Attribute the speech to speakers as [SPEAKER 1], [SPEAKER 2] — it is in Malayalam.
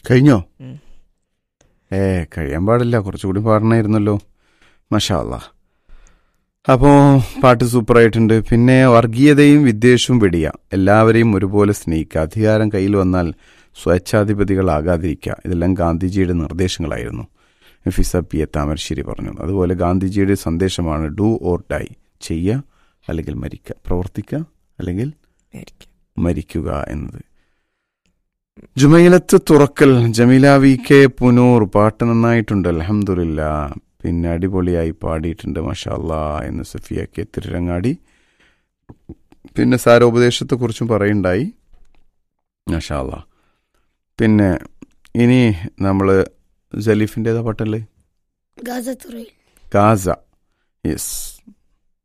[SPEAKER 1] കഴിഞ്ഞോ
[SPEAKER 2] ഉം.
[SPEAKER 1] ഏ കഴിയാൻ പാടില്ല കുറച്ചുകൂടി പാടണമായിരുന്നല്ലോ മഷാ അല്ലാ അപ്പോൾ പാട്ട് സൂപ്പറായിട്ടുണ്ട് പിന്നെ വർഗീയതയും വിദ്വേഷവും വെടിയ എല്ലാവരെയും ഒരുപോലെ സ്നേഹിക്കുക അധികാരം കയ്യിൽ വന്നാൽ സ്വേച്ഛാധിപതികളാകാതിരിക്കുക ഇതെല്ലാം ഗാന്ധിജിയുടെ നിർദ്ദേശങ്ങളായിരുന്നു നഫീസ പി എ താമരശ്ശേരി പറഞ്ഞു അതുപോലെ ഗാന്ധിജിയുടെ സന്ദേശമാണ് ഡു ഓർ ഡൈ ചെയ്യുക അല്ലെങ്കിൽ മരിക്കുക പ്രവർത്തിക്കുക അല്ലെങ്കിൽ
[SPEAKER 2] ആയിരിക്കും.
[SPEAKER 1] മരിക്കുക എന്നത് ജുമൈലത്ത് തുറക്കൽ ജമീല വി കെ പുനൂർ പാട്ട് നന്നായിട്ടുണ്ട് അലഹമില്ല പിന്നെ അടിപൊളിയായി പാടിയിട്ടുണ്ട് മഷാല്ലാ എന്ന് സഫിയ കെ തിരുരങ്ങാടി പിന്നെ സാരോപദേശത്തെക്കുറിച്ചും പറയുണ്ടായി മഷാല്ലാ പിന്നെ ഇനി നമ്മൾ ജലീഫിൻ്റെതാ പാട്ടല്ലേ
[SPEAKER 3] ഗാസത്തുറയിൽ
[SPEAKER 1] ഗാസ യെസ്